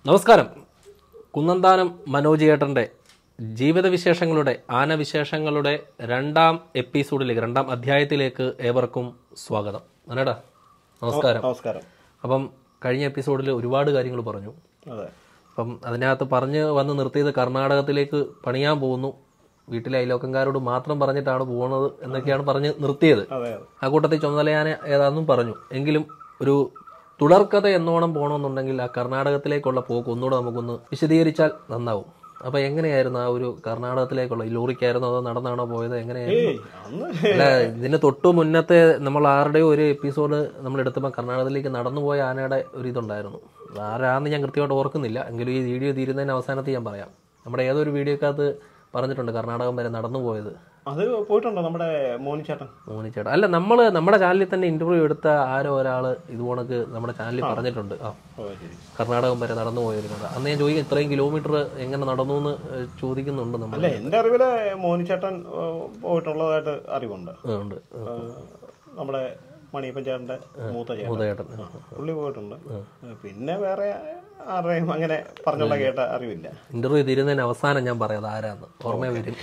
നമസ്കാരം കുന്നന്താനം മനോജ് ചേട്ടൻ്റെ ജീവിതവിശേഷങ്ങളുടെ ആനവിശേഷങ്ങളുടെ രണ്ടാം എപ്പിസോഡിലേക്ക് രണ്ടാം അധ്യായത്തിലേക്ക് ഏവർക്കും സ്വാഗതം മനേടാ നമസ്കാരം നമസ്കാരം അപ്പം കഴിഞ്ഞ എപ്പിസോഡിൽ ഒരുപാട് കാര്യങ്ങൾ പറഞ്ഞു അതെ അപ്പം അതിനകത്ത് പറഞ്ഞ് വന്ന് നിർത്തിയത് കർണാടകത്തിലേക്ക് പണിയാൻ പോകുന്നു വീട്ടിലെ അയലോക്കംകാരോട് മാത്രം പറഞ്ഞിട്ടാണ് പോകുന്നത് എന്നൊക്കെയാണ് പറഞ്ഞ് നിർത്തിയത് അതെ അതെ ആ കൂട്ടത്തിൽ ചുമതലയാന ഏതാണെന്നും പറഞ്ഞു എങ്കിലും ഒരു തുടർക്കഥ എന്നോണം പോകണമെന്നുണ്ടെങ്കിൽ ആ കർണാടകത്തിലേക്കുള്ള പോക്ക് ഒന്നുകൂടെ നമുക്കൊന്ന് വിശദീകരിച്ചാൽ നന്നാവും അപ്പൊ എങ്ങനെയായിരുന്നു ആ ഒരു കർണാടകത്തിലേക്കുള്ള ഈ ലോറിക്കായിരുന്നോ അതോ നടന്നാണോ പോയത് എങ്ങനെയായിരുന്നു ഏയ് അന്ന് അല്ല ഇതിന് തൊട്ടു മുന്നത്തെ നമ്മൾ ആരുടെയോ ഒരു എപ്പിസോഡ് നമ്മൾ എടുത്തപ്പോൾ കർണാടകത്തിലേക്ക് നടന്നു പോയ ആനയുടെ ഒരു ഇതുണ്ടായിരുന്നു ആരാന്ന് ഞാൻ കൃത്യമായിട്ട് ഓർക്കുന്നില്ല എങ്കിലും ഈ വീഡിയോ തീരുന്നതിന് അവസാനത്ത് ഞാൻ പറയാം നമ്മുടെ ഏതൊരു വീഡിയോക്കകത്ത് പറഞ്ഞിട്ടുണ്ട് കർണാടകം വരെ നടന്നു പോയത് അത് പോയിട്ടുണ്ടോ നമ്മുടെ മോനിച്ചേട്ടൻ മോനിച്ചേട്ടാ അല്ല നമ്മൾ നമ്മുടെ ചാനലിൽ തന്നെ ഇന്റർവ്യൂ എടുത്ത ആരോ ഒരാൾ ഇതുപോണക്ക് നമ്മുടെ ചാനലിൽ പറഞ്ഞിട്ടുണ്ട് ആ ഓ ശരി കർണാടകം വരെ നടന്നു പോയിരുന്നത് അന്ന് ഞാൻ ചോദിക്കും ഇത്രയും കിലോമീറ്റർ എങ്ങനെ നടന്നു എന്ന് ഏഹ്, ചോദിക്കുന്നുണ്ട് നമ്മൾ അല്ല എന്റെ അറിവില് മോനിച്ചേട്ടൻ ഏ, പോയിട്ടുള്ളതായിട്ട് അറിവുണ്ട് ഉണ്ട് ഏ, നമ്മുടെ മണിയപ്പൻ ചേട്ടന്റെ മൂത്ത ചേട്ടൻ ഉദയേട്ടൻ ആ, പുള്ളി പോയിട്ടുണ്ട് പിന്നെ വേറെ ആരുടെയും അങ്ങനെ പറഞ്ഞുള്ള കേട്ട അറിവില്ല ഇന്റർവ്യൂ തീരുന്നതിന് അവസാനം ഞാൻ പറയാം ആരാന്ന് ഓർമ്മ വരും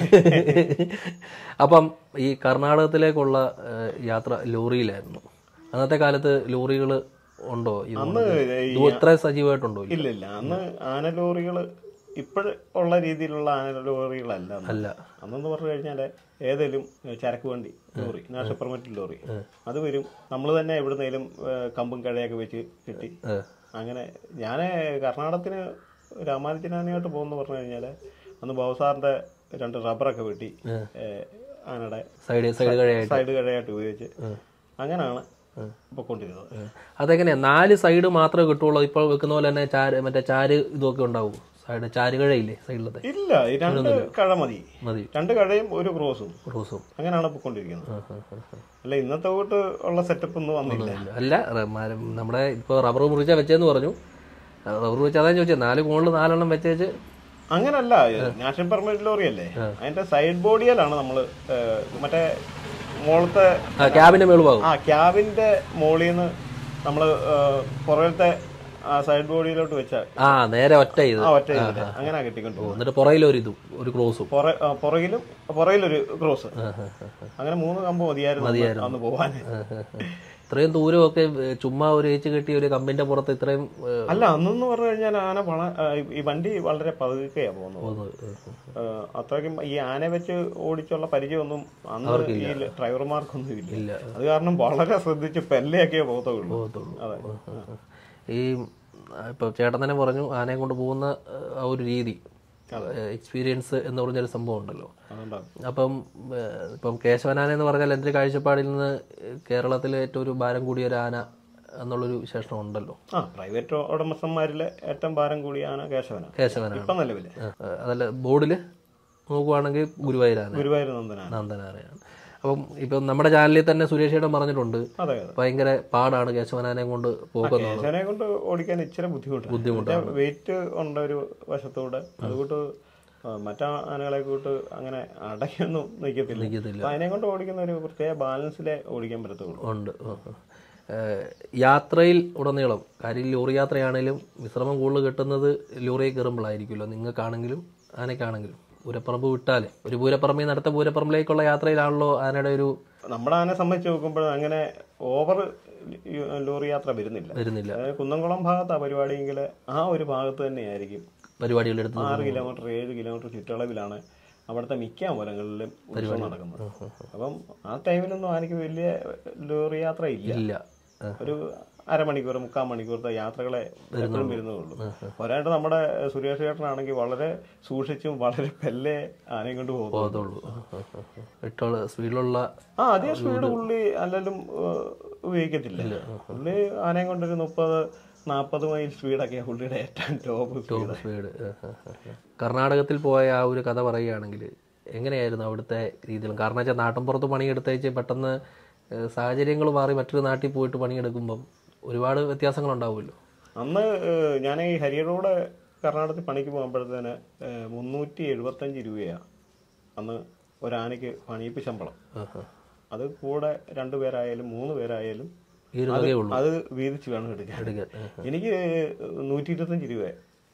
അപ്പം ഈ കർണാടകത്തിലേക്കുള്ള ഏഹ്, യാത്ര ലോറിയിലായിരുന്നു അന്നത്തെ കാലത്ത് ലോറികൾ ഉണ്ടോ ഇത് ഈ- ഇത് ഇത്ര സജീവമായിട്ടുണ്ടോ ഇല്ല? ഇല്ല ഇല്ല അന്ന് ആന ലോറികള് ഇപ്പോഴ് ഉള്ള രീതിയിലുള്ള ആന ലോറികളല്ല അന്ന്. അല്ല അന്നെന്ന് പറഞ്ഞു കഴിഞ്ഞാല് ഏതെങ്കിലും ഏ, ചരക്ക് വണ്ടി ലോറി നാഷണൽ പെർമിറ്റ് ലോറി അത് വരും നമ്മൾ തന്നെ എവിടുന്നേലും ഏ, കമ്പും കഴയൊക്കെ വെച്ച് കിട്ടി ഏഹ്, അങ്ങനെ ഞാൻ കർണാടകത്തിന് രാമാനുജനാനയായിട്ട് പോകുന്നു പറഞ്ഞു കഴിഞ്ഞാൽ അന്ന് ബൗസാറിന്റെ രണ്ട് റബ്ബറൊക്കെ വെട്ടി ഏ, ആനയുടെ സൈഡ് സൈഡ് കഴിയായിട്ട് സൈഡ് കഴയായിട്ട് ഉപയോഗിച്ച് അങ്ങനെയാണ് പൊക്കോണ്ടിരുന്നത് അതെങ്ങനെയാ നാല് സൈഡ് മാത്രമേ കിട്ടുള്ളൂ ഇപ്പോൾ വെക്കുന്ന പോലെ തന്നെ ചാര് മറ്റേ ചാര് ഇതൊക്കെ ഉണ്ടാവും സൈഡ് ചാരുകഴയില്ലേ സൈഡിലത്തെ ഇല്ല ഈ രണ്ട് കഴ മതി മതി രണ്ട് കഴയും ഒരു ക്രോസും റോസും അങ്ങനെയാണ് പൊക്കോണ്ടിരിക്കുന്നത് അല്ല ഇന്നത്തെ കൂട്ട് ഉള്ള സെറ്റപ്പ് ഒന്നും വന്നില്ല അല്ല റ- മരം- നമ്മുടെ ഇപ്പോൾ റബ്ബർ മുറിച്ചാ വെച്ചെന്ന് പറഞ്ഞു റബ്ബർ മുറിച്ച് അതാ ചോദിച്ചത് നാല് കോണിൽ നാലെണ്ണം വെച്ചേച്ച് അങ്ങനല്ല നാഷണൽ പെർമിറ്റ് ലോറി അല്ലേ അതിന്റെ സൈഡ് ബോഡിയിലാണ് നമ്മള് ഏ, മറ്റേ മോളത്തെ ആ ക്യാബിന്റെ മേളുഭാഗം ആ ക്യാബിന്റെ മോളിൽ നിന്ന് നമ്മള് ഏ, പുറകിലത്തെ ആ സൈഡ് ബോഡിയിലോട്ട് വെച്ച ആ നേരെ ഒറ്റ ഇത് ആ ഒറ്റ ഇതില് അങ്ങനെ കെട്ടിക്കൊണ്ട് പോകും എന്നിട്ട് പുറകിൽ ഒരു ഇതും ഒരു ക്രോസും പുറ- ആ, പുറകിലും പുറകിലൊരു ക്രോസ് അങ്ങനെ മൂന്ന് കമ്പ് മതിയായിരുന്നു അന്ന് അന്ന് പോവാൻ ഇത്രയും ദൂരമൊക്കെ ഏ, ചുമ്മാ ഒരു ഏച്ച് കെട്ടി ഒരു കമ്പിന്റെ പുറത്ത് ഇത്രയും ഏ, അല്ല അന്നെന്ന് പറഞ്ഞു കഴിഞ്ഞാൽ ആന വള ആ, ഈ വണ്ടി വളരെ പതുക്കെയാ പോകുന്നത് പോകുന്നത്. ആ, അത്രയ്ക്കും ഈ ആന വെച്ച് ഓടിച്ചുള്ള പരിചയമൊന്നും അന്ന് ഈ ഡ്രൈവർമാർക്കൊന്നും ഇല്ല ഇല്ല. അത് കാരണം വളരെ ശ്രദ്ധിച്ച് പെല്ലയൊക്കെ പോകത്തുള്ളൂ പോകത്തുള്ളൂ. അതെ ഈ ഇപ്പൊ ചേട്ടൻ തന്നെ പറഞ്ഞു ആനയെ കൊണ്ട് പോകുന്ന ഏ, ആ ഒരു രീതി എക്സ്പീരിയൻസ് എന്ന് പറഞ്ഞൊരു സംഭവം ഉണ്ടല്ലോ അതുകൊണ്ടാണ് അപ്പം ഏഹ്, ഇപ്പം കേശവനാന എന്ന് പറഞ്ഞാൽ എൻ്റെ കാഴ്ചപ്പാടിൽ നിന്ന് കേരളത്തിലെ ഏറ്റവും ഒരു ഭാരം കൂടിയ ഒരു ആന എന്നുള്ളൊരു വിശേഷണം ഉണ്ടല്ലോ ആ പ്രൈവറ്റ് ഉടമസ്ഥന്മാരിലെ ഏറ്റവും ഭാരം കൂടിയ ആന കേശവനാണ് കേശവനാന ഇപ്പം നിലവില് ഏഹ്, അതല്ല ബോർഡിൽ നോക്കുവാണെങ്കിൽ ഗുരുവായൂരാന ഗുരുവായൂർ നന്ദനാണ് നന്ദനാനയാണ് അപ്പം ഇപ്പം നമ്മുടെ ചാനലിൽ തന്നെ സുരേഷ് ചേട്ടൻ പറഞ്ഞിട്ടുണ്ട് അതെ അതെ ഭയങ്കര പാടാണ് കേശവനാനയെ കൊണ്ട് പോകുന്നത് കേശവനെ കൊണ്ട് ഓടിക്കാൻ ഇച്ചിരി ബുദ്ധിമുട്ടാണ് ബുദ്ധിമുട്ടാണ്. വെയിറ്റ് ഉണ്ട് ഒരു വശത്തൂടെ അതുകൊണ്ട് മറ്റാ ആനകളെ കൂട്ട് അങ്ങനെ അടയ്ക്കൊന്നും നിൽക്കത്തില്ല നിൽക്കത്തില്ല അപ്പൊ അതിനെ കൊണ്ട് ഓടിക്കുന്ന ഒരു പ്രത്യേക ബാലൻസിലേ ഓടിക്കാൻ പറ്റത്തുള്ളൂ ഉണ്ട് ഉം, ഉം. ഏഹ്, യാത്രയിൽ ഉടനീളം കാര്യം ഈ ലോറി യാത്രയാണെങ്കിലും വിശ്രമം കൂടുതൽ കിട്ടുന്നത് ലോറിയിൽ കയറുമ്പോഴായിരിക്കുമല്ലോ നിങ്ങൾക്കാണെങ്കിലും ആനയ്ക്കാണെങ്കിലും പൂരപ്പറമ്പ് വിട്ടാൽ ഒരു പൂരപ്പറമ്പിൽ നിന്ന് അടുത്ത പൂരപ്പറമ്പിലേക്കുള്ള യാത്രയിലാണല്ലോ ആനയുടെ ഒരു നമ്മുടെ ആനെ സംബന്ധിച്ച് നോക്കുമ്പോൾ അങ്ങനെ ഓവർ ലോറി യാത്ര വരുന്നില്ല വരുന്നില്ല അതായത് കുന്നംകുളം ഭാഗത്താ പരിപാടിയെങ്കിൽ ആ ഒരു ഭാഗത്ത് തന്നെയായിരിക്കും പരിപാടികൾ എടുത്ത് ആറ് കിലോമീറ്റർ ഏഴ് കിലോമീറ്റർ ചുറ്റളവിലാണ് അവിടുത്തെ മിക്ക അമ്പലങ്ങളിലും ഉത്സവം നടക്കുന്നത് അപ്പം ആ ടൈമിലൊന്നും ആനയ്ക്ക് വലിയ ലോറി യാത്ര ഇല്ല ഇല്ല ഏഹ്, ഒരു അരമണിക്കൂർ മുക്കാൽ മണിക്കൂറത്തെ യാത്രകളെ എപ്പോഴും വരുന്നതുള്ളൂ ഒരായിട്ട് നമ്മുടെ സുരേഷ് ചേട്ടനാണെങ്കിൽ വളരെ സൂക്ഷിച്ചും വളരെ പെല്ലെ ആനയും കൊണ്ട് പോകുന്നു പോകത്തുള്ളൂ എട്ടോള് സ്പീഡിലുള്ള ആ അധികം സ്പീഡ് പുള്ളി അല്ലെങ്കിലും ഏഹ്, ഉപയോഗിക്കത്തില്ല പുള്ളി ആനയും കൊണ്ടൊരു മുപ്പത് നാൽപ്പത് മൈൽ സ്പീഡൊക്കെയാണ് പുള്ളിയുടെ ഏറ്റവും ടോപ്പ് സ്പീഡ് സ്പീഡ് കർണാടകത്തിൽ പോയ ആ ഒരു കഥ പറയുകയാണെങ്കിൽ എങ്ങനെയായിരുന്നു അവിടുത്തെ രീതികളും കാരണം വെച്ചാൽ നാട്ടിൻപുറത്ത് പണിയെടുത്തേച്ച് പെട്ടെന്ന് സാഹചര്യങ്ങൾ മാറി മറ്റൊരു നാട്ടിൽ പോയിട്ട് പണിയെടുക്കുമ്പം ഒരുപാട് വ്യത്യാസങ്ങൾ ഉണ്ടാവുമല്ലോ അന്ന് ഏഹ്, ഞാൻ ഈ ഹരിയറോഡ് കർണാടകത്തിൽ പണിക്ക് പോകുമ്പോഴത്തേന് ഏഹ്, മുന്നൂറ്റി എഴുപത്തഞ്ച് രൂപയാണ് അന്ന് ഒരാനയ്ക്ക് പണിയിപ്പ് ശമ്പളം അത് കൂടെ രണ്ടു പേരായാലും മൂന്ന് പേരായാലും ഈ ഒരു തുകയേ ഉള്ളൂ അത് വീതിച്ച് വേണം എടുക്കാൻ എടുക്കാൻ എനിക്ക് നൂറ്റി ഇരുപത്തഞ്ച് രൂപ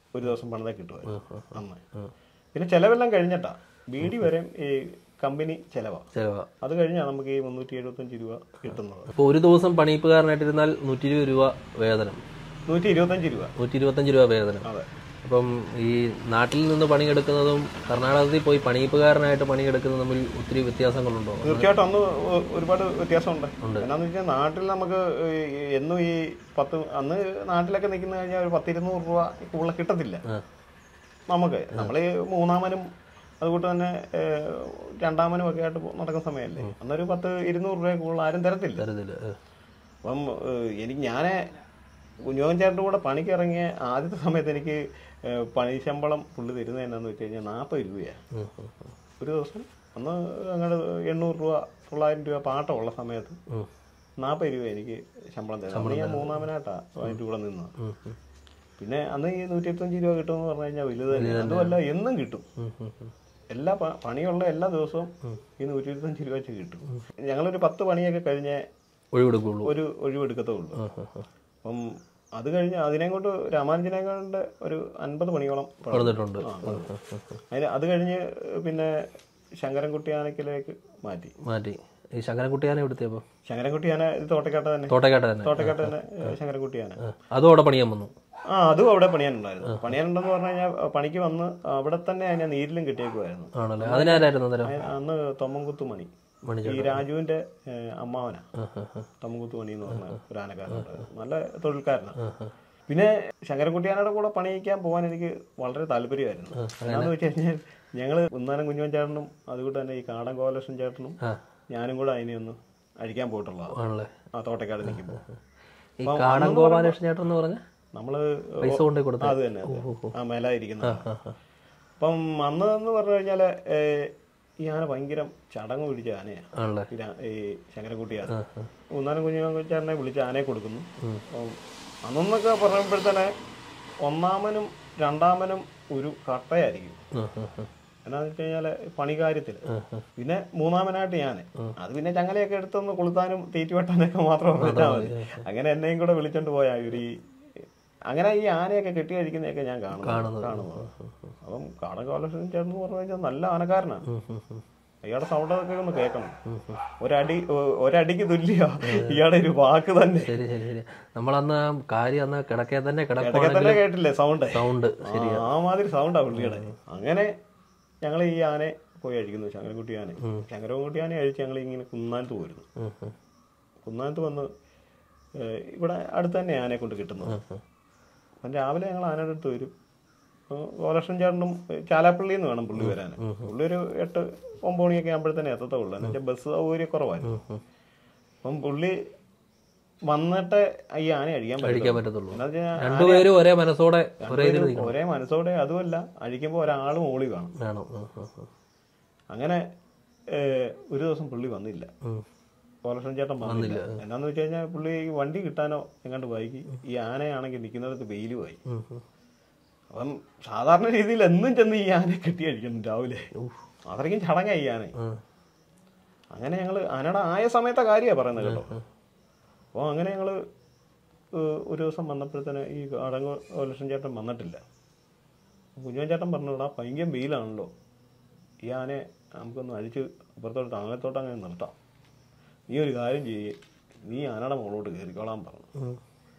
ഒരു ദിവസം പണിതാൽ കിട്ടുമായിരുന്നു അന്ന് പിന്നെ ചിലവെല്ലാം കഴിഞ്ഞിട്ടാ ബീഡി വരെ ഈ കമ്പനി ചിലവാ ചിലവാ അത് കഴിഞ്ഞാണ് നമുക്ക് ഈ മുന്നൂറ്റി എഴുപത്തഞ്ച് രൂപ കിട്ടുന്നത് അപ്പോൾ ഒരു ദിവസം പണിയിപ്പുകാരനായിട്ടിരുന്നാൽ നൂറ്റി ഇരുപത് രൂപ വേതനം നൂറ്റി ഇരുപത്തഞ്ച് രൂപ നൂറ്റി ഇരുപത്തഞ്ച് രൂപ വേതനം അതെ അപ്പം ഈ നാട്ടിൽ നിന്ന് പണിയെടുക്കുന്നതും കർണാടകത്തിൽ പോയി പണിയിപ്പുകാരനായിട്ട് പണിയെടുക്കുന്നതും തമ്മിൽ ഒത്തിരി വ്യത്യാസങ്ങളുണ്ടോ തീർച്ചയായിട്ടും അന്ന് ഒ- ഒരുപാട് വ്യത്യാസമുണ്ട് എന്നാന്ന് വെച്ചാൽ നാട്ടിൽ നമുക്ക് ഈ എന്നും ഈ പത്ത് അന്ന് നാട്ടിലൊക്കെ നിൽക്കുന്ന കഴിഞ്ഞാൽ ഒരു പത്തിരുന്നൂറ് രൂപ കൂടുതൽ കിട്ടത്തില്ല ആ. നമുക്ക് നമ്മൾ മൂന്നാമനും അതുകൂട്ട് തന്നെ ഏഹ്, രണ്ടാമനും ഒക്കെ ആയിട്ട് പോ- നടക്കുന്ന സമയമല്ലേ അന്നൊരു പത്ത് ഇരുന്നൂറ് രൂപ കൂടുതൽ ആരും തരത്തില്ല തരത്തില്ല ഏ. അപ്പം ഏഹ്, എനിക്ക് ഞാനെ കുഞ്ഞോൻ ചേട്ടൻ്റെ കൂടെ പണിക്ക് ഇറങ്ങിയ ആദ്യത്തെ സമയത്ത് എനിക്ക് ഏഹ്, പണി ശമ്പളം പുള്ളി തരുന്നത് എന്നാന്ന് വെച്ച് കഴിഞ്ഞാൽ നാൽപ്പത് രൂപയാണ് ഉം, ഉം, ഉം. ഒരു ദിവസം അന്ന് അങ്ങോട്ട് എണ്ണൂറ് രൂപ തൊള്ളായിരം രൂപ പാട്ടമുള്ള സമയത്ത് ഉം. നാൽപ്പത് രൂപ എനിക്ക് ശമ്പളം തരുന്നത് അന്ന് ഞാൻ മൂന്നാമനായിട്ടാ അതിൻ്റെ കൂടെ നിന്നത് ഉം, ഉം. പിന്നെ അന്ന് ഈ നൂറ്റി ഇരുപത്തഞ്ച് രൂപ കിട്ടുമെന്ന് പറഞ്ഞു കഴിഞ്ഞാൽ വലുത് തന്നെ അതുമല്ല എന്നും കിട്ടും ഉം, ഉം, ഉം. എല്ലാ പ- പണിയുള്ള എല്ലാ ദിവസവും ഈ നൂറ്റി ഇരുപത്തഞ്ച് രൂപ വെച്ച് കിട്ടും ഞങ്ങളൊരു പത്ത് പണിയൊക്കെ കഴിഞ്ഞ് ഒഴിവെടുക്കുള്ളൂ ഒരു ഒഴിവെടുക്കത്തേ ഉള്ളൂ ആ, ആ, ആ. അപ്പം അത് കഴിഞ്ഞ് അതിനെ കൊണ്ട് രാമാനുജനേക്കാളുടെ ഒരു അൻപത് മണിയോളം പണിതു. പറഞ്ഞിട്ടുണ്ട് ആ, പണിതു. അതിന് അത് കഴിഞ്ഞ് പിന്നെ ശങ്കരൻകുട്ടി ആനക്കിലേക്ക് മാറ്റി മാറ്റി ഈ ശങ്കരൻകുട്ടിയാനെ എടുത്തേ അപ്പോൾ ശങ്കരൻകുട്ടി ആന ഇത് തോട്ടക്കാട്ട് തന്നെ തോട്ടക്കാട്ട് തന്നെ തോട്ടക്കാട്ട് തന്നെ ഏഹ്, ശങ്കരൻകുട്ടി ആന ആ. അതും അവിടെ പണിയാൻ വന്നു ആ അതും അവിടെ പണിയാനുണ്ടായിരുന്നു പണിയാനുണ്ടെന്ന് പറഞ്ഞു കഴിഞ്ഞാൽ പണിക്ക് വന്ന് അവിടെ തന്നെ അതിനെ നീരിലും കിട്ടിയേക്കുമായിരുന്നു ആണല്ലേ അതിനാരായിരുന്നു അന്നേരം അയ- അന്ന് തൊമ്മൻകുത്ത് മണി മണി ഈ രാജുവിന്റെ ഏഹ്, അമ്മാവനാ ആ, ആ, ആ. തൊമ്മൻകുത്ത് മണി എന്ന് പറഞ്ഞ ഒരു ആനക്കാരനുണ്ടായിരുന്നു നല്ല തൊഴിൽക്കാരനാണ് പിന്നെ ശങ്കരൻകുട്ടിയാനയുടെ കൂടെ പണിയിക്കാൻ പോകാൻ എനിക്ക് വളരെ താല്പര്യമായിരുന്നു എന്താണെന്ന് വെച്ച് കഴിഞ്ഞാൽ ഞങ്ങള് ഉന്നാനം കുഞ്ഞുവൻ ചേട്ടനും അതുകൊണ്ട് തന്നെ ഈ കാടൻ കോലക്ഷൻ ചേട്ടനും ആ ഞാനും കൂടെ അതിനെ ഒന്ന് അഴിക്കാൻ പോയിട്ടുള്ളതാണ് ആണല്ലേ ആ തോട്ടക്കാട് നിൽക്കുമ്പോൾ ഈ കാടൻ ഗോപാലകൃഷ്ണൻ ചേട്ടൻ എന്ന് പറഞ്ഞ നമ്മള് പൈസ കൊണ്ടേ കൊടുത്ത അത് തന്നെ അത്. ആ മേലായിരിക്കുന്ന ആ, ആ. അപ്പം അന്ന് എന്ന് പറഞ്ഞു കഴിഞ്ഞാല് ഏഹ്, ഈ ആന ഭയങ്കര ചടങ്ങ് പിടിച്ച ആനയാണ് ആണല്ലേ ഈ രാ- ഈ ശങ്കരൻകുട്ടിയാണ് മൂന്നാലും കുഞ്ഞുചാരനെ വിളിച്ച് ആനയെ കൊടുക്കുന്നു അപ്പം അന്നൊന്നൊക്കെ പറയുമ്പോഴത്തേനെ ഒന്നാമനും രണ്ടാമനും ഒരു കട്ടയായിരിക്കും ആ, ആ, ആ. എന്നാന്ന് വെച്ച് കഴിഞ്ഞാല് പണികാര്യത്തിൽ പിന്നെ മൂന്നാമനായിട്ട് ഞാൻ അത് പിന്നെ ചങ്ങലയൊക്കെ എടുത്തൊന്ന് കൊളുത്താനും തീറ്റി വെട്ടാനൊക്കെ മാത്രം വെച്ചാൽ മതി അങ്ങനെ എന്നെയും കൂടെ വിളിച്ചോണ്ട് പോയാ ഒരു ഈ- അങ്ങനെ ഈ ആനയൊക്കെ കെട്ടി കഴിക്കുന്നതൊക്കെ ഞാൻ കാണുന്നു കാണുന്നത് അപ്പം കാടൻ കോലക്ഷൻ ചേട്ടൻ പറഞ്ഞു കഴിഞ്ഞാൽ നല്ല ആനക്കാരനാണ് ഉം, ഉം, ഉം. ഇയാളുടെ സൗണ്ടൊക്കെ ഒന്ന് കേൾക്കണം ഒരടി ഒ- ഒരടിക്ക് തുല്യ ഇയാളുടെ ഒരു വാക്ക് തന്നെ ശരി ശരി ശരി നമ്മളന്ന് ആ കാര്യം അന്ന് കിടക്കേ തന്നെ ഇടയ്ക്ക് കിടക്കുവാണെങ്കിൽ തന്നെ കേട്ടില്ലേ സൗണ്ട് സൗണ്ട് ആ മാതിരി സൗണ്ടാ പുള്ളിയുടെ അങ്ങനെ ഞങ്ങൾ ഈ ആനെ പോയി അഴിക്കുന്നു ശങ്കരൻകുട്ടി ആന ശങ്കരൻകുട്ടി ആനെ അഴിച്ച് ഞങ്ങൾ ഇങ്ങനെ കുന്നാനത്ത് പോയിരുന്നു ഉം, ഉം. കുന്നാനത്ത് വന്ന് ഏഹ്, ഇവിടെ അടുത്ത് തന്നെ ആനയെ കൊണ്ട് കിട്ടുന്നത് അപ്പം രാവിലെ ഞങ്ങൾ ആനയുടെ അടുത്ത് വരും ഗോലക്ഷൻ ചേട്ടനും ചാലാപ്പള്ളിയിൽ നിന്ന് വേണം പുള്ളി വരാൻ പുള്ളി ഒരു എട്ട് ഒമ്പത് മണിയൊക്കെ ആകുമ്പോഴത്തേനെ എത്തത്തുള്ളൂ എന്ന് വെച്ചാൽ ബസ് സൗകര്യം കുറവായിരുന്നു അപ്പം പുള്ളി വന്നിട്ട് ഈ ആന അഴിക്കാൻ കഴിക്കാൻ പറ്റും പറ്റത്തുള്ളൂ എന്താ വെച്ചാൽ രണ്ടുപേരും ഒരേ മനസ്സോടെ ഒരേ ഇതിൽ രണ്ടുപേരും ഒരേ മനസ്സോടെ അതുമല്ല അഴിക്കുമ്പോൾ ഒരാൾ മോളി കാണും വേണം ഉം, ഉം, ഉം. അങ്ങനെ ഏഹ്, ഒരു ദിവസം പുള്ളി വന്നില്ല ഉം. കോലക്ഷൻ ചേട്ടൻ വന്നില്ല എന്നാന്ന് വെച്ച് കഴിഞ്ഞാൽ പുള്ളി ഈ വണ്ടി കിട്ടാനോ എങ്ങാണ്ട് വൈകി ഈ ആനയാണെങ്കിൽ നിൽക്കുന്നിടത്ത് വെയിലുമായി ഉം, ഉം. അപ്പം സാധാരണ രീതിയിൽ എന്നും ചെന്ന് ഈ ആനയെ കെട്ടി അടിക്കണം രാവിലെ അത്രയ്ക്കും ചടങ്ങായി ഈ ആന ഉം. അങ്ങനെ ഞങ്ങൾ ആനയുടെ ആയ സമയത്തെ കാര്യമാണ് പറയുന്നത് കേട്ടോ അപ്പോൾ അങ്ങനെ ഞങ്ങൾ ഒരു ദിവസം വന്നപ്പോഴത്തേന് ഈ അടങ്ങ് കോലക്ഷൻ ചേട്ടൻ വന്നിട്ടില്ല കുഞ്ഞുവൻ ചേട്ടൻ പറഞ്ഞോടാ ഭയങ്കര വെയിലാണല്ലോ ഈ ആനയെ നമുക്കൊന്ന് അഴിച്ച് അപ്പുറത്തോട്ട് താങ്ങത്തോട്ട് അങ്ങനെ നിർത്താം നീ ഒരു കാര്യം ചെയ്യേ നീ ആനയുടെ മുകളോട്ട് കയറിക്കോളാൻ പറഞ്ഞു ഉം.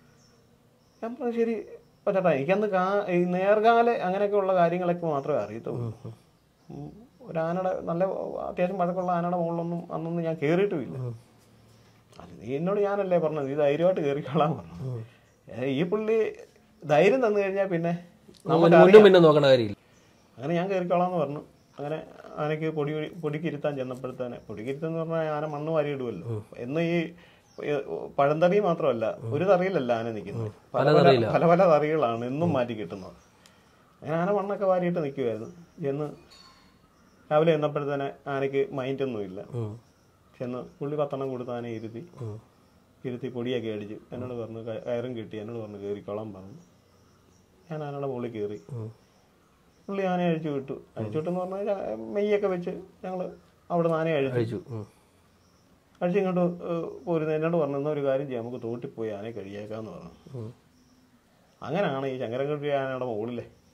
ഞാൻ പറഞ്ഞു ശരി പറ്റട്ടാ എനിക്കന്ന് കാ ഈ നേർകാല അങ്ങനെയൊക്കെയുള്ള കാര്യങ്ങളൊക്കെ മാത്രമേ അറിയത്തുള്ളൂ ഉം, ഒരു ആനയുടെ നല്ല അത്യാവശ്യം വഴക്കുള്ള ആനയുടെ മുകളിലൊന്നും അന്നൊന്നും ഞാൻ കയറിയിട്ടുമില്ല അത് നീ എന്നോട് ഞാനല്ലേ പറഞ്ഞത് നീ ധൈര്യമായിട്ട് കയറിക്കോളാൻ പറഞ്ഞു ഏ, ഈ പുള്ളി ധൈര്യം തന്നു കഴിഞ്ഞാൽ പിന്നെ നമുക്ക് മുന്നും പിന്നെ നോക്കണ കാര്യമില്ല അങ്ങനെ ഞാൻ കയറിക്കോളാന്ന് പറഞ്ഞു അങ്ങനെ ആനയ്ക്ക് പൊടി പൊടിക്ക് ഇരുത്താൻ ചെന്നപ്പോഴത്തേനെ പൊടിക്ക് ഇരുത്തെന്ന് പറഞ്ഞാൽ ആന മണ്ണ് വാരി ഇടുമല്ലോ എന്ന് ഈ ഏ, പഴന്തറി മാത്രമല്ല ഒരു തറിയിലല്ല ആന നിൽക്കുന്നത് പല പല പല പല തറികളാണ് എന്നും മാറ്റി കിട്ടുന്നത് അങ്ങനെ ആന മണ്ണൊക്കെ വാരിയിട്ട് നിൽക്കുമായിരുന്നു ചെന്ന് രാവിലെ ചെന്നപ്പോഴത്തേനെ ആനയ്ക്ക് മൈൻഡൊന്നുമില്ല ഉം. ചെന്ന് പുള്ളി പത്തെണ്ണം കൊടുത്ത് ആനയെ ഇരുത്തി ഉം. ഇരുത്തി പൊടിയൊക്കെ അടിച്ച് എന്നോട് പറഞ്ഞു "ക- കയറും കിട്ടി എന്നോട് പറഞ്ഞു കയറിക്കോളാൻ പറഞ്ഞു ഞാൻ ആനയുടെ മുകളിൽ കയറി ഉം. പുള്ളി ആനയെ അഴിച്ചു വിട്ടു അഴിച്ചു വിട്ടെന്ന് പറഞ്ഞാൽ മെയ്യൊക്കെ വെച്ച് ഞങ്ങൾ അവിടെ നിന്ന് ആനയെ അഴിച്ചു കഴിച്ചു ഉം. അഴിച്ച് ഇങ്ങോട്ട് ഏഹ്, പോരുന്നു എന്നോട് പറഞ്ഞു "എന്നാ ഒരു കാര്യം ചെയ്യാം നമുക്ക് തോട്ടിൽ പോയി ആനയെ കഴിയേക്കാന്ന് പറഞ്ഞു ഉം. അങ്ങനെയാണ് ഈ ശങ്കരൻകുട്ടി ആനയുടെ മുകളിലെ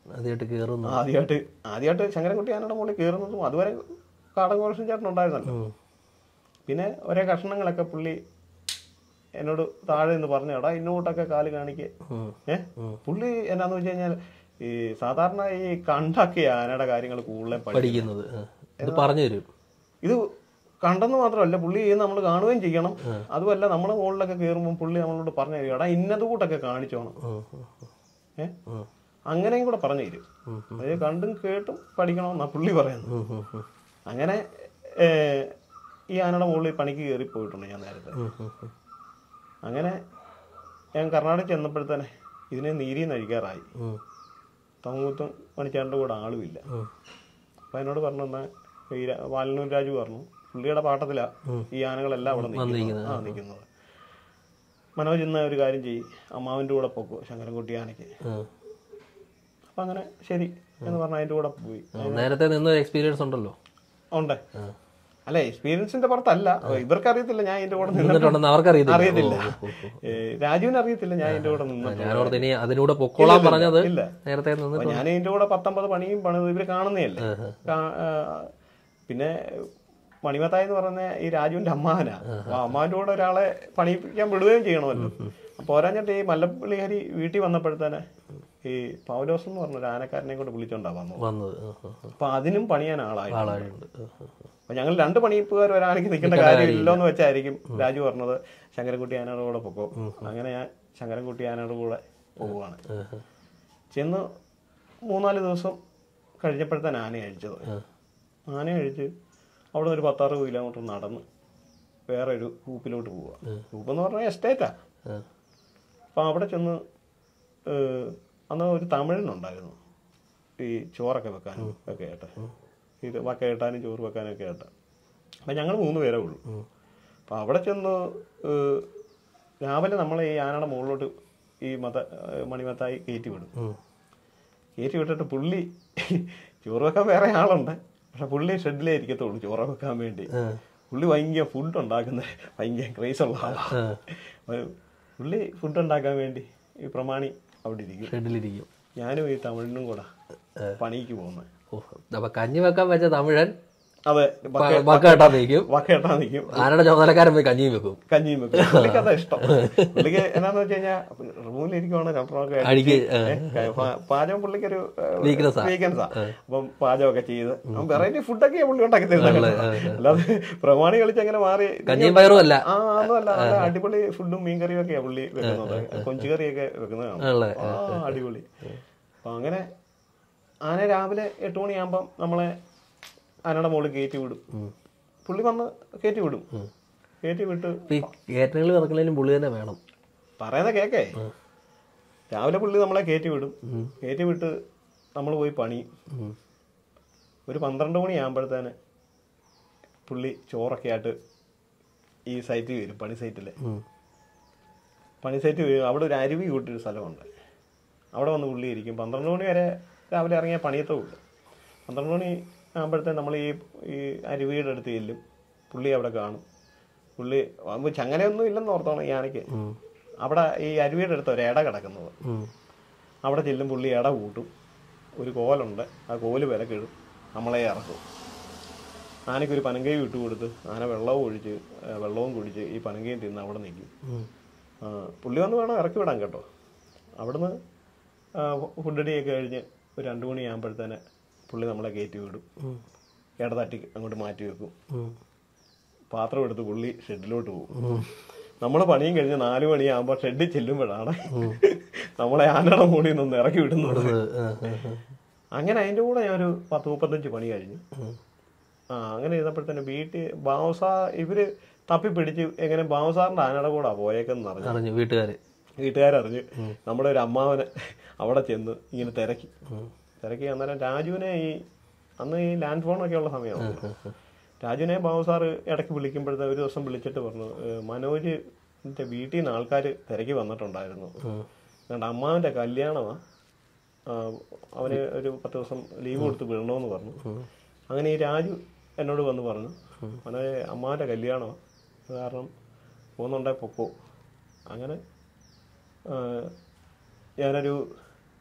ആദ്യമായിട്ട് കയറുന്നു ആദ്യമായിട്ട് ആദ്യമായിട്ട് ശങ്കരൻകുട്ടി ആനയുടെ മുകളിൽ കയറുന്നതും അതുവരെ കാടൻ കോളേഷൻ ചേട്ടൻ ഉണ്ടായിരുന്നല്ലോ ഉം. പിന്നെ ഒരേ കഷ്ണങ്ങളൊക്കെ പുള്ളി എന്നോട് താഴെ നിന്ന് പറഞ്ഞു എടാ ഇന്നോട്ടൊക്കെ കാല് കാണിക്കേ ഉം. ഏ പുള്ളി എന്നാന്ന് വെച്ച് കഴിഞ്ഞാൽ ഈ സാധാരണ ഈ കണ്ടൊക്കെ ആനയുടെ കാര്യങ്ങൾ കൂടുതലും പഠി പഠിക്കുന്നത് ആ. ഇത് പറഞ്ഞു തരും ഇത് കണ്ടെന്ന് മാത്രമല്ല പുള്ളി നമ്മൾ കാണുകയും ചെയ്യണം അതുമല്ല നമ്മുടെ മുകളിലൊക്കെ കയറുമ്പോൾ പുള്ളി നമ്മളോട് പറഞ്ഞു തരും എടാ ഇന്നത് കൂട്ടൊക്കെ കാണിച്ചോണം ഉം, ഉം, ഏ ഉം. അങ്ങനെയും കൂടെ പറഞ്ഞു തരും ഉം, അത് കണ്ടും കേട്ടും പഠിക്കണമെന്നാ പുള്ളി പറയുന്നത് ഉം, ഉം, ഉം. അങ്ങനെ ഏ, ഈ ആനയുടെ മുകളിൽ പണിക്ക് കയറി പോയിട്ടുണ്ട് ഞാൻ നേരത്തെ ഉം, ഉം, ഉം. അങ്ങനെ ഞാൻ കർണാടക ചെന്നപ്പോഴത്തേനെ ഇതിനെ നീരി നഴിക്കാറായി ഉം, തങ്ങൂത്തും മണിച്ചാറിൻ്റെ കൂടെ ആളുമില്ല ഉം. അപ്പം എന്നോട് പറഞ്ഞു എന്നാ ഈ രാ- വാലനൂർ രാജു പറഞ്ഞു പുള്ളിയുടെ പാട്ടത്തിലാ ഈ ആനകളെല്ലാം അവിടെ നിൽക്കുന്നത് ആ നിൽക്കുന്നത് മനോജ് ഇന്ന ഒരു കാര്യം ചെയ്യും അമ്മാവിൻ്റെ കൂടെ പൊക്കോ ശങ്കരൻകുട്ടി ആനയ്ക്ക് ഉം. അപ്പം അങ്ങനെ ശരി എന്ന് പറഞ്ഞ് അതിൻ്റെ കൂടെ പോയി ആ, നേരത്തെ നിന്നൊരു എക്സ്പീരിയൻസ് ഉണ്ടല്ലോ ഉണ്ട് അല്ല എക്സ്പീരിയൻസിന്റെ പുറത്തല്ല ഇവർക്ക് അറിയത്തില്ല ഞാൻ ഇതിന്റെ കൂടെ നിന്നിട്ട് നിന്നിട്ടുണ്ടെന്ന് അവർക്കറിയത്തില്ല അറിയത്തില്ല ഓ, ഓ, ഓ. ഏ, രാജുവിന് അറിയത്തില്ല ഞാൻ ഇതിന്റെ കൂടെ നിന്നിട്ട് ഞാനോർത്ത് ഇനി അതിലൂടെ പൊക്കോളാൻ പറഞ്ഞത് ഇല്ല നേരത്തെ നിന്നിട്ട് അപ്പൊ ഞാൻ ഇതിന്റെ കൂടെ പത്തൊമ്പത് പണിയും പണിത് ഇവര് കാണുന്നതല്ലേ കാ- ആ, പിന്നെ മണിമത്തായി എന്ന് പറയുന്ന ഈ രാജുവിന്റെ അമ്മാവനാ അപ്പൊ അമ്മാവിന്റെ കൂടെ ഒരാളെ പണിയിപ്പിക്കാൻ വിടുകയും ചെയ്യണമല്ലോ അപ്പൊ പോരാഞ്ഞിട്ട് ഈ മല്ലപ്പള്ളി ഹരി വീട്ടിൽ വന്നപ്പോഴത്തേനെ ഈ പൗലോസ് എന്ന് പറഞ്ഞ ഒരു ആനക്കാരനെ കൊണ്ട് വിളിച്ചോണ്ടാ വന്നത് വന്നത് ആ, ആ, ആ. അപ്പൊ അതിനും പണിയാൻ ആളായി ആളായുണ്ട് ആ, ആ, ആ. അപ്പൊ ഞങ്ങൾ രണ്ട് പണിയിപ്പുകാർ ഒരാൾക്ക് നിൽക്കേണ്ട കാര്യമില്ലോ എന്ന് വെച്ചായിരിക്കും രാജു പറഞ്ഞത് ശങ്കരൻകുട്ടി ആനയുടെ കൂടെ പൊക്കോ അങ്ങനെ ഞാൻ ശങ്കരൻകുട്ടി ആനയുടെ കൂടെ പോവുകയാണ് ആ, ആ. ചെന്ന് മൂന്നാല് ദിവസം കഴിഞ്ഞപ്പോഴത്തേന് ആന അഴിച്ചത് ആന അഴിച്ച് അവിടെ നിന്ന് ഒരു പത്താറ് കിലോമീറ്റർ നടന്ന് വേറെ ഒരു കൂപ്പിലോട്ട് പോവുക കൂപ്പ് എന്ന് പറഞ്ഞാൽ എസ്റ്റേറ്റാ ആ. അപ്പം അവിടെ ചെന്ന് ഏഹ്, അന്ന് ഒരു തമിഴനുണ്ടായിരുന്നു ഈ ചോറൊക്കെ വെക്കാനും ഒക്കെ ആയിട്ട് ഇത് വക്ക കെട്ടാനും ചോറ് വെക്കാനും ഒക്കെ ആയിട്ട് അപ്പം ഞങ്ങൾ മൂന്ന് പേരേ ഉള്ളൂ അപ്പം അവിടെ ചെന്ന് ഏഹ്, രാവിലെ നമ്മളെ ഈ ആനയുടെ മുകളിലോട്ട് ഈ മത ഏഹ്, മണിമത്തായി കയറ്റി വിടും ഉം. കയറ്റി വിട്ടിട്ട് പുള്ളി ചോറ് വെക്കാൻ വേറെ ആളുണ്ട് പക്ഷെ പുള്ളി ഷെഡിലേ ഇരിക്കത്തുള്ളൂ ചോറ് വെക്കാൻ വേണ്ടി ആ. പുള്ളി ഭയങ്കര ഫുഡ് ഉണ്ടാക്കുന്ന ഭയങ്കര ക്രേസ് ഉള്ള ആളാണ് ആ. പുള്ളി ഫുഡ് ഉണ്ടാക്കാൻ വേണ്ടി ഈ പ്രമാണി അവിടെ ഇരിക്കും ഷെഡിലിരിക്കും ഞാനും ഈ തമിഴിനും കൂടെ പണിക്ക് പോകുന്നത് ഓ അപ്പൊ കഞ്ഞി വെക്കാൻ വെച്ച തമിഴൻ അതെ വക്ക കെട്ടാൻ നിൽക്കും വക്കേട്ടാ നിൽക്കും ആനയുടെ ചുമതലക്കാരൻ പോയി കഞ്ഞിയും വെക്കും കഞ്ഞിയും വെക്കും പുള്ളിക്ക് അതാ ഇഷ്ടം പുള്ളിക്ക് എന്നാന്ന് വെച്ച് കഴിഞ്ഞാൽ റൂമിലിരിക്കുവാണ് രണ്ടൊക്കെ അടിക്ക് പാചകം പുള്ളിക്കൊരു Weakness ആ. വീക്കൻസാ അപ്പം പാചകമൊക്കെ ചെയ്ത് വെറൈറ്റി ഫുഡൊക്കെ പുള്ളി ഉണ്ടാക്കി തരുന്നത് അല്ലാതെ പ്രമാണി കളിച്ച് അങ്ങനെ മാറി കഞ്ഞിയും പയറും അല്ല ആ ഒന്നുമല്ല നല്ല അടിപൊളി ഫുഡും മീൻകറിയും ഒക്കെയാ പുള്ളി വെക്കുന്നത് കൊഞ്ചുകറിയൊക്കെ വെക്കുന്നതാണ് ആണല്ലേ ആ അടിപൊളി അപ്പൊ അങ്ങനെ ആന രാവിലെ എട്ട് മണിയാകുമ്പം നമ്മളെ ആനയുടെ മുകളിൽ കയറ്റി വിടും പുള്ളി വന്ന് കയറ്റി വിടും കയറ്റി വിട്ട് ഇപ്പൊ ഈ കേറ്റങ്ങളിൽ ഇറക്കുന്നതിനും പുള്ളി തന്നെ വേണം പറയുന്ന കേക്കേ രാവിലെ പുള്ളി നമ്മളെ കയറ്റി വിടും കയറ്റി വിട്ട് നമ്മൾ പോയി പണി ഉം. ഒരു പന്ത്രണ്ട് മണിയാകുമ്പോഴത്തേന് പുള്ളി ചോറൊക്കെ ആയിട്ട് ഈ സൈറ്റിൽ വരും പണി സൈറ്റിൽ ഉം. പണി സൈറ്റ് വരും അവിടെ ഒരു അരുവി കൂട്ടിയൊരു സ്ഥലമുണ്ട് അവിടെ വന്ന് പുള്ളി ഇരിക്കും പന്ത്രണ്ട് മണി വരെ രാവിലെ ഇറങ്ങിയ പണിയത്തേ ഉള്ളൂ പന്ത്രണ്ട് മണി ആകുമ്പോഴത്തേന് നമ്മൾ ഈ ഈ അരുവിയുടെ അടുത്ത് ചെല്ലും പുള്ളി അവിടെ കാണും പുള്ളി ആകുമ്പോൾ ചങ്ങലയൊന്നും ഇല്ലെന്ന് ഓർത്തോണം ഈ ആനയ്ക്ക് ഉം. അവിടെ ഈ അരുവിയുടെ അടുത്ത് ഒരു ഇട കിടക്കുന്നത് ഉം. അവിടെ ചെല്ലും പുള്ളി ഇട കൂട്ടും ഒരു കോലുണ്ട് ആ കോല് വിലക്കിടും നമ്മളെ ഇറക്കും ആനയ്ക്കൊരു പനങ്കയും ഇട്ട് കൊടുത്ത് ആന വെള്ളവും ഒഴിച്ച് ആ, വെള്ളവും കുടിച്ച് ഈ പനങ്കയും തിന്ന് അവിടെ നിൽക്കും ഉം. ആ, പുള്ളി വന്ന് വേണം ഇറക്കി വിടാൻ കേട്ടോ അവിടുന്ന് ഫുഡടിയൊക്കെ കഴിഞ്ഞ് ഒരു രണ്ട് മണിയാകുമ്പോഴത്തേന് പുള്ളി നമ്മളെ കയറ്റി വിടും ഉം. ഇടതട്ടി അങ്ങോട്ട് മാറ്റി വെക്കും ഉം. പാത്രം എടുത്ത് പുള്ളി ഷെഡിലോട്ട് പോകും നമ്മൾ പണിയും കഴിഞ്ഞ് നാല് മണിയാകുമ്പോൾ ഷെഡിൽ ചെല്ലുമ്പോഴാണ് നമ്മളെ ആനയുടെ മുകളിൽ നിന്ന് ഇറക്കി വിടുന്നത് ഇത്, ആ, ആ, ആ. അങ്ങനെ അതിൻ്റെ കൂടെ ഞാനൊരു പത്ത് മുപ്പത്തഞ്ച് പണി കഴിഞ്ഞു ഉം. ആ അങ്ങനെ ചെയ്തപ്പോഴത്തേന് വീട്ടിൽ ബാവുസാ ഇവര് തപ്പി പിടിച്ച് എങ്ങനെ ബാവുസാറിന്റെ ആനയുടെ കൂടെ പോയേക്കെന്ന് അറിഞ്ഞു അറിഞ്ഞു വീട്ടുകാര് വീട്ടുകാരറിഞ്ഞ് നമ്മുടെ ഒരു അമ്മാവനെ അവിടെ ചെന്ന് ഇങ്ങനെ തിരക്കി തിരക്കി അന്നേരം രാജുവിനെ ഈ അന്ന് ഈ ലാൻഡ് ഫോണൊക്കെ ഉള്ള സമയമാണ് രാജുവിനെ ബാബു സാറ് ഇടയ്ക്ക് വിളിക്കുമ്പോഴത്തെ ഒരു ദിവസം വിളിച്ചിട്ട് പറഞ്ഞു "ഏ, മനോജ് വീട്ടിൽ നിന്ന് ആൾക്കാർ തിരക്കി വന്നിട്ടുണ്ടായിരുന്നു ഉം. അതുകൊണ്ട് അമ്മാവൻ്റെ കല്യാണമാണ് അവന് ഒരു പത്ത് ദിവസം ലീവ് കൊടുത്ത് വിടണമെന്ന് പറഞ്ഞു അങ്ങനെ ഈ രാജു എന്നോട് വന്ന് പറഞ്ഞു മനോജ് അമ്മാവൻ്റെ കല്യാണമാണ് അത് കാരണം പോകുന്നുണ്ടേ പൊക്കോ അങ്ങനെ ആ, ഞാനൊരു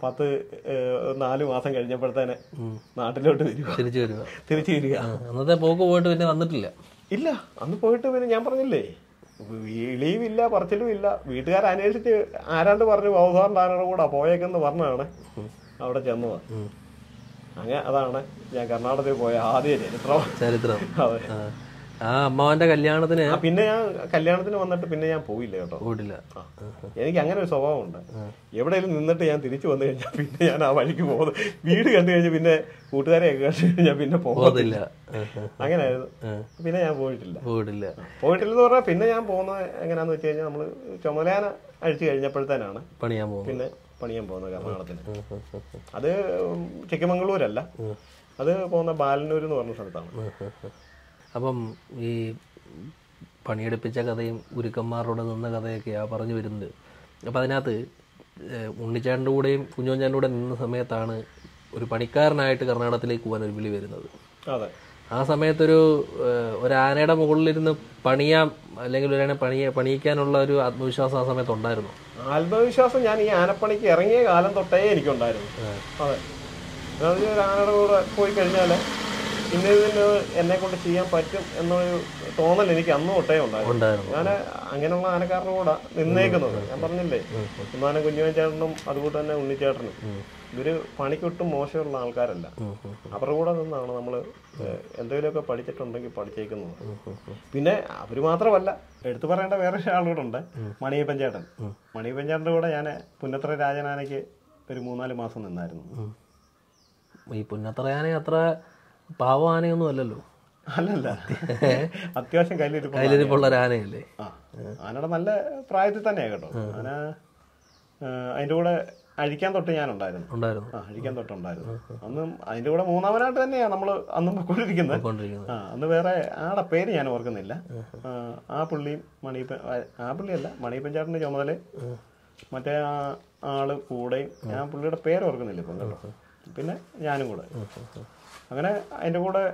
പത്ത് ഏഹ്, നാല് മാസം കഴിഞ്ഞപ്പോഴത്തേനെ നാട്ടിലോട്ട് വരിക തിരിച്ചു വരിക തിരിച്ചു വരിക ആ, അന്നത്തെ പോക്ക് പോയിട്ട് പിന്നെ വന്നിട്ടില്ല ഇല്ല അന്ന് പോയിട്ട് പിന്നെ ഞാൻ പറഞ്ഞില്ലേ വിളിയുമില്ല പറച്ചിലും ഇല്ല വീട്ടുകാർ അന്വേഷിച്ച് ആരാണ്ട് പറഞ്ഞു ബൗദ്ധാറിന്റെ ആരുടെ കൂടെ പോയേക്കെന്ന് പറഞ്ഞാണ് അവിടെ ചെന്നത് അങ്ങനെ അതാണ് ഞാൻ കർണാടകത്തിൽ പോയ ആദ്യ ചരിത്രം ചരിത്രം അതെ ആ. ആ അമ്മാവന്റെ കല്യാണത്തിന് ആ, പിന്നെ ഞാൻ കല്യാണത്തിന് വന്നിട്ട് പിന്നെ ഞാൻ പോയില്ല കേട്ടോ പോയിട്ടില്ല ആ. എനിക്ക് അങ്ങനെ ഒരു സ്വഭാവമുണ്ട് എവിടെയെങ്കിലും നിന്നിട്ട് ഞാൻ തിരിച്ചു വന്നു കഴിഞ്ഞാൽ പിന്നെ ഞാൻ ആ വഴിക്ക് പോകുന്നത് വീട് കണ്ടു കഴിഞ്ഞ് പിന്നെ കൂട്ടുകാരെ കണ്ടു കഴിഞ്ഞാൽ പിന്നെ പോകത്തില്ല പോകത്തില്ല ആ, ആ. അങ്ങനെയായിരുന്നു പിന്നെ ഞാൻ പോയിട്ടില്ല പോയിട്ടില്ല പോയിട്ടില്ലെന്ന് പറഞ്ഞാൽ പിന്നെ ഞാൻ പോകുന്നത് എങ്ങനെയാന്ന് വെച്ച് കഴിഞ്ഞാൽ നമ്മൾ ചുമതലാന അഴിച്ചു കഴിഞ്ഞപ്പോഴത്തേനാണ് പണിയാൻ പോകും പിന്നെ പണിയാൻ പോകുന്നത് കർണാടകത്തിന് അത് ചിക്കമംഗളൂരല്ല അത് പോകുന്ന ബാലന്നൂർ എന്ന് പറഞ്ഞ സ്ഥലത്താണ് അപ്പം ഈ പണിയെടുപ്പിച്ച കഥയും ഗുരുക്കന്മാരുടെ നിന്ന കഥയൊക്കെയാണ് പറഞ്ഞു വരുന്നത് അപ്പം അതിനകത്ത് ഏഹ്, ഉണ്ണിച്ചാണ്ടിൻ്റെ കൂടെയും കുഞ്ഞോഞ്ചാൻ്റെ കൂടെ നിന്ന സമയത്താണ് ഒരു പണിക്കാരനായിട്ട് കർണാടകത്തിലേക്ക് പോകാൻ ഒരു വിളി വരുന്നത് അതെ ആ സമയത്തൊരു ഏഹ്, ഒരു ആനയുടെ മുകളിലിരുന്ന് പണിയാം അല്ലെങ്കിൽ ഒരു ആനയെ പണിയ പണിയിക്കാനുള്ള ഒരു ആത്മവിശ്വാസം ആ സമയത്ത് ഉണ്ടായിരുന്നു ആത്മവിശ്വാസം ഞാൻ ഈ ആനപ്പണിക്ക് ഇറങ്ങിയ കാലം തൊട്ടേ എനിക്കുണ്ടായിരുന്നു അതെ അതായത് ഒരു ആനയുടെ കൂടെ പോയി കഴിഞ്ഞാൽ ഇന്ന ഇതിന് എന്നെ കൊണ്ട് ചെയ്യാൻ പറ്റും എന്നൊരു തോന്നൽ എനിക്ക് അന്ന് തൊട്ടേ ഉണ്ടായിരുന്നു ഉണ്ടായിരുന്നു ഞാൻ അങ്ങനെയുള്ള ആനക്കാരുടെ കൂടെ നിന്നേക്കുന്നത് ഞാൻ പറഞ്ഞില്ലേ ഉമ്മാനും കുഞ്ഞുമേച്ചേട്ടനും അതുപോലെ തന്നെ ഉണ്ണിച്ചേട്ടനും ഇവര് പണിക്കൊട്ടും മോശമുള്ള ആൾക്കാരല്ല അവരുടെ കൂടെ നിന്നാണ് നമ്മൾ എന്തെങ്കിലുമൊക്കെ പഠിച്ചിട്ടുണ്ടെങ്കിൽ പഠിച്ചേക്കുന്നത് പിന്നെ അവര് മാത്രമല്ല എടുത്തു പറയേണ്ട വേറെ ആളുകൂടെ ഉണ്ട് മണിയപ്പൻ ചേട്ടൻ മണിയപ്പൻ ചേട്ടൻ്റെ കൂടെ ഞാൻ പുന്നത്ര രാജനാനയ്ക്ക് ഒരു മൂന്നാല് മാസം നിന്നായിരുന്നു ഈ പുന്നത്ര ആന അത്ര പാവ ആനയൊന്നും അല്ലല്ലോ അല്ലല്ല അത്യാവശ്യം കയ്യിലിരിപ്പ് കയ്യിലിരിപ്പുള്ള ഒരു ആനയല്ലേ ആ ആനയുടെ നല്ല പ്രായത്തിൽ തന്നെയാ കേട്ടോ ആന ആ, അതിന്റെ കൂടെ അഴിക്കാൻ തൊട്ട് ഞാൻ ഉണ്ടായിരുന്നു ഉണ്ടായിരുന്നു ആ അഴിക്കാൻ തൊട്ടുണ്ടായിരുന്നു അന്നും അതിന്റെ കൂടെ മൂന്നാമനായിട്ട് തന്നെയാ നമ്മൾ അന്നും പൊയ്ക്കൊണ്ടിരിക്കുന്നത് കൊണ്ടിരിക്കുന്നത് ആ അന്ന് വേറെ ആടെ പേര് ഞാൻ ഓർക്കുന്നില്ല ആ, ആ പുള്ളിയും മണിയപ്പൻ ആ- ആ പുള്ളിയല്ല മണിയപ്പൻ ചേട്ടന്റെ ചുമതല മറ്റേ ആ ആള് കൂടെയും ഞാൻ പുള്ളിയുടെ പേര് ഓർക്കുന്നില്ല ഇപ്പം കേട്ടോ പിന്നെ ഞാനും കൂടെ അങ്ങനെ അതിന്റെ കൂടെ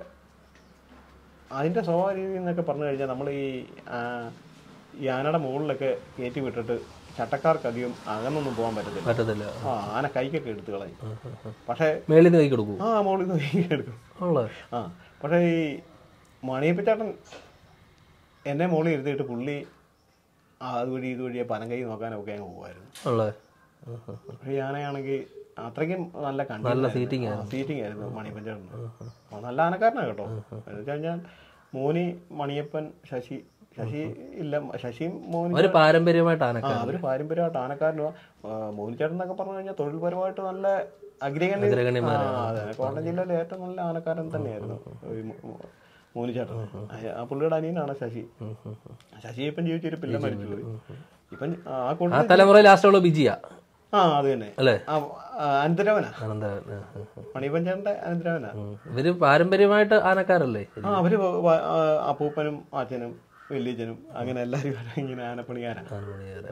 അതിന്റെ സ്വഭാവ രീതി എന്നൊക്കെ പറഞ്ഞു കഴിഞ്ഞാൽ നമ്മൾ ഈ ആ, ഈ ആനയുടെ മുകളിലൊക്കെ കയറ്റി വിട്ടിട്ട് ചട്ടക്കാർക്ക് അധികം അകന്നൊന്നും പോകാൻ പറ്റത്തില്ല പറ്റത്തില്ല ആ ആന കൈക്കൊക്കെ എടുത്തു കളയും പക്ഷേ മേളിൽ നിന്ന് കൈ കൊടുക്കൂ ആ മോളിൽ നിന്ന് കൈ എടുക്കും ഉള്ള ആ പക്ഷേ ഈ മണിയപ്പച്ചേട്ടൻ എന്നെ മോളിൽ ഇരുത്തിയിട്ട് പുള്ളി ആ അതുവഴി ഇതുവഴി പനങ്കൈ നോക്കാനൊക്കെ അങ്ങ് പോകുമായിരുന്നു ഉള്ള പക്ഷേ ഞാനാണെങ്കിൽ അത്രയ്ക്കും നല്ല നല്ല സീറ്റിംഗ് സീറ്റിംഗ് ആയിരുന്നു മണിയപ്പച്ചേട്ടന് ആ, നല്ല ആനക്കാരനാണ് കേട്ടോ എന്ന് വെച്ച് കഴിഞ്ഞാൽ മോനി മണിയപ്പൻ ശശി ശശി ഇല്ല ശശിയും മോനി ഒരു പാരമ്പര്യമായിട്ട് ആനക്ക ആ അവര് പാരമ്പര്യമായിട്ട് ആനക്കാരനും മോനിച്ചേട്ടൻ എന്നൊക്കെ പറഞ്ഞു കഴിഞ്ഞാൽ തൊഴിൽപരമായിട്ട് നല്ല അഗ്രഗണ്യ അഗ്രഗണ്യന്മാരാണ്. ആ, അതെ കോട്ടയം ജില്ലയിലെ ഏറ്റവും നല്ല ആനക്കാരൻ തന്നെയായിരുന്നു ഈ മോ- മോ- മോനിച്ചേട്ടൻ ആ- ആ പുള്ളിയുടെ അനിയനാണ് ശശി ശശി ഇപ്പം ജീവിച്ചിരിപ്പില്ല മരിച്ചുപോയി ഇപ്പം ആ ആ കൂട്ടത്തിൽ തലമുറ ലാസ്റ്റുള്ള ബിജിയാ ആ അത് തന്നെ അല്ലേ ആ ആ, അനന്തരവനാ ആനന്ദ മണിപഞ്ചേട്ടന്റെ അനന്തരവനാ ഇവര് പാരമ്പര്യമായിട്ട് ആനക്കാരല്ലേ ആ അവര് വ- വ- ആ, അപ്പൂപ്പനും അച്ഛനും വല്യച്ഛനും അങ്ങനെ എല്ലാവരും ഇങ്ങനെ ആനപ്പണിക്കാരാ ആനമണിയാര്.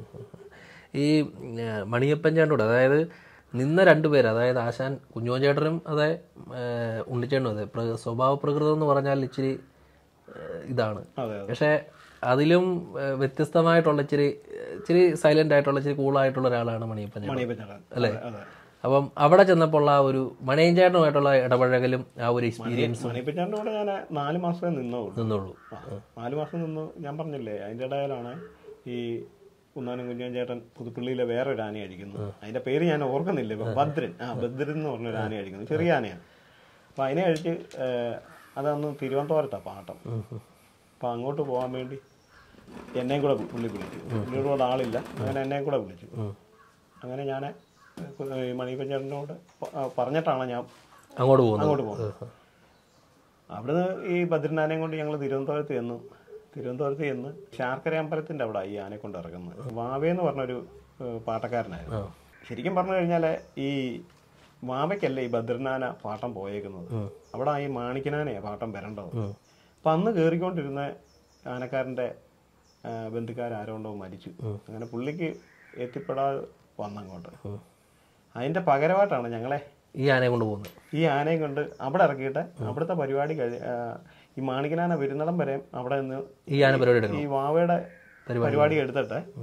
ഈ ഏർ, മണിയപ്പൻ ചേട്ടനോട് അതായത് നിന്ന രണ്ടുപേര് അതായത് ആശാൻ കുഞ്ഞോൻ ചേട്ടനും അതെ ഏർ, ഉണ്ണിച്ചേട്ടനും അതെ പ്ര- സ്വഭാവ പ്രകൃതം എന്ന് പറഞ്ഞാൽ ഇച്ചിരി ഏർ, ഇതാണ് അതെ അതെ പക്ഷെ അതിലും ഏർ, വ്യത്യസ്തമായിട്ടുള്ള ഇച്ചിരി ഇച്ചിരി സൈലന്റ് ആയിട്ടുള്ള ഇച്ചിരി കൂളായിട്ടുള്ള ഒരാളാണ് മണിയപ്പൻ ചേട്ടൻ മണിയപ്പഞ്ചേട്ടൻ അല്ലേ? അതെ അപ്പം അവിടെ ചെന്നപ്പോൾ ആ ഒരു മണിയൻ ചേട്ടനുമായിട്ടുള്ള ഇടപഴകലും ആ ഒരു എക്സ്പീരിയൻസ് മണിയപ്പഞ്ചേട്ടൻ്റെ കൂടെ ഞാൻ നാല് മാസമേ നിന്നുള്ളൂ നിന്നുള്ളൂ ആ, നാല് മാസം നിന്ന് ഞാൻ പറഞ്ഞില്ലേ അതിൻ്റെ ഇടയിലാണ് ഈ കുന്നാനം കുഞ്ഞൻ ചേട്ടൻ പുതുപ്പള്ളിയിലെ വേറൊരു ആന അടിക്കുന്നു അതിന്റെ പേര് ഞാൻ ഓർക്കുന്നില്ല ഇപ്പൊ ഭദ്രൻ ആ ഭദ്രൻ എന്ന് പറഞ്ഞൊരു ആന അടിക്കുന്നു ചെറിയ ആനയാണ് അപ്പൊ അതിനെ അഴിച്ച് ഏഹ്, അതന്ന് തിരുവനന്തപുരത്താ പാട്ടം അപ്പൊ അങ്ങോട്ട് പോകാൻ വേണ്ടി എന്നെയും കൂടെ പുള്ളി വിളിച്ചു പുള്ളിയുടെ കൂടെ ആളില്ല അങ്ങനെ എന്നെയും കൂടെ വിളിച്ചു അങ്ങനെ ഞാൻ മണിപ്പഞ്ചേട്ടനോട് പറഞ്ഞിട്ടാണ് ഞാൻ അങ്ങോട്ട് പോകുന്നത് അങ്ങോട്ട് പോകുന്നത് അവിടുന്ന് ഈ ഭദ്രനാനയും കൊണ്ട് ഞങ്ങൾ തിരുവനന്തപുരത്ത് ചെന്നു തിരുവനന്തപുരത്ത് ചെന്ന് ശാർക്കര അമ്പലത്തിന്റെ അവിടെ ഈ ആനയെ കൊണ്ട് ഇറങ്ങുന്നത് വാവയെന്ന് പറഞ്ഞൊരു ഏഹ്, പാട്ടക്കാരനായിരുന്നു ശരിക്കും പറഞ്ഞു കഴിഞ്ഞാൽ ഈ വാവയ്ക്കല്ല ഈ ഭദ്രനാന പാട്ടം പോയേക്കുന്നത് അവിടെ ഈ മാണിക്കനാനയാ പാട്ടം വരേണ്ടത് അപ്പൊ അന്ന് കയറിക്കൊണ്ടിരുന്ന ആനക്കാരന്റെ ആ, ബന്ധുക്കാരാരോണ്ടോ മരിച്ചു അങ്ങനെ പുള്ളിക്ക് എത്തിപ്പെടാതെ വന്നങ്ങോട്ട് അതിന്റെ പകരമായിട്ടാണ് ഞങ്ങളെ ഈ ആനയെ കൊണ്ട് പോകുന്നത് ഈ ആനയും കൊണ്ട് അവിടെ ഇറക്കിയിട്ട് അവിടുത്തെ പരിപാടി കഴി ആ, ഈ മാണിക്കനാന വരുന്നിടം വരെ അവിടെ നിന്ന് ഈ ആന പരിപാടി എടുക്കണം ഈ വാവയുടെ പരിപാടി എടുത്തിട്ട്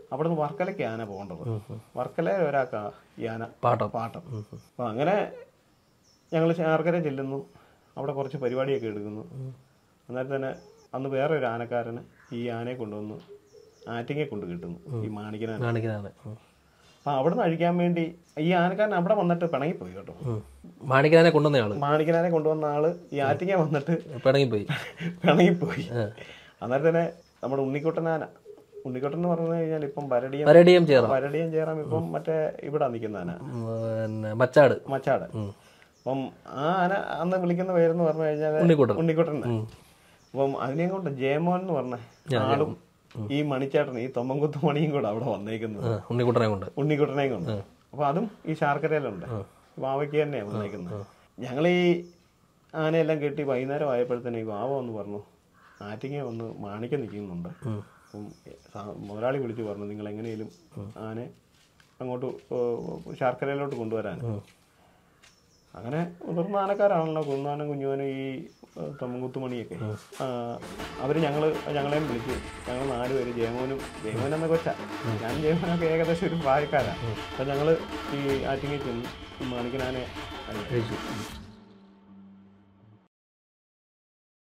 അവിടെ നിന്ന് വർക്കലയ്ക്ക് ആന പോകേണ്ടത് വർക്കല ഒരാൾക്കാ ഈ ആന പാട്ടം പാട്ടം അപ്പോൾ അങ്ങനെ ഞങ്ങൾ ശാർക്കര ചെല്ലുന്നു അവിടെ കുറച്ച് പരിപാടിയൊക്കെ എടുക്കുന്നു അന്നേരം തന്നെ അന്ന് വേറെ ഒരു ആനക്കാരന് ഈ ആനയെ കൊണ്ടുവന്ന് ആറ്റിങ്ങെ കൊണ്ട് കിട്ടുന്നു ഈ മാണിക്കനാന കാണിക്കുന്നതാണ് അപ്പം അവിടെ നിന്ന് അഴിക്കാൻ വേണ്ടി ഈ ആനക്കാരൻ അവിടെ വന്നിട്ട് പിണങ്ങിപ്പോയി കേട്ടോ മാണിക്കാനെ കൊണ്ടുവന്ന ആള് മാണിക്കനാനെ കൊണ്ടുവന്ന ആള് ഈ ആറ്റിങ്ങെ വന്നിട്ട് പിണങ്ങിപ്പോയി പിണങ്ങിപ്പോയി അന്നേരം തന്നെ നമ്മുടെ ഉണ്ണിക്കുട്ടനാന ഉണ്ണിക്കുട്ടൻ എന്ന് പറഞ്ഞു കഴിഞ്ഞാൽ ഇപ്പം വരടിയം പരടിയം ചേർന്ന വരടിയം ചേരാം ഇപ്പം മറ്റേ ഇവിടെ നിൽക്കുന്ന ആന പിന്നെ മച്ചാട് മച്ചാട് അപ്പം ആ ആന അന്ന് വിളിക്കുന്ന പേരെന്ന് പറഞ്ഞു കഴിഞ്ഞാൽ ഉണ്ണിക്കുട്ടൻ. ഉണ്ണിക്കുട്ടൻ അപ്പം അതിനെയും കൊണ്ട് ജയമോൻ എന്ന് പറഞ്ഞ ആളും ഈ മണിച്ചേട്ടൻ ഈ തൊമ്മൻകുത്ത് മണിയും കൂടെ അവിടെ വന്നേക്കുന്നത് ആ, ഉണ്ണിക്കുട്ടനെ കൊണ്ട് ഉണ്ണിക്കുട്ടനെയും കൊണ്ട് അപ്പൊ അതും ഈ ശാർക്കരയിലുണ്ട് വാവയ്ക്ക് തന്നെയാണ് വന്നേക്കുന്നത് ഞങ്ങൾ ഈ ആനയെല്ലാം കെട്ടി വൈകുന്നേരം ആയപ്പോഴത്തേക്ക് വാവ ഒന്ന് പറഞ്ഞു ആറ്റിങ്ങ വന്ന് മാണിക്കം നിൽക്കുന്നുണ്ട് അപ്പം സാ- മുതലാളി വിളിച്ച് പറഞ്ഞു നിങ്ങൾ എങ്ങനെയും ആനെ അങ്ങോട്ട് ഏഹ് ശാർക്കരയിലോട്ട് കൊണ്ടുവരാൻ അങ്ങനെ മുതിർന്ന ആനക്കാരാണല്ലോ കുന്നാനും കുഞ്ഞുവാനും ഈ ഏഹ് തൊമ്മൻകുത്തുമണിയൊക്കെ അവർ ഞങ്ങൾ ഞങ്ങളെയും വിളിച്ചു ഞങ്ങൾ നാല് പേര് ജയമോനും ജയമോൻ എന്ന കൊച്ച ഞാൻ ജയമോനൊക്കെ ഏകദേശം ഒരു പ്രായക്കാരാണ് അപ്പം ഞങ്ങൾ ഈ ആറ്റിങ്ങയിൽ ചെന്ന് ഈ മാണിക്കനാനെ അഴിച്ചു. കഴിച്ചു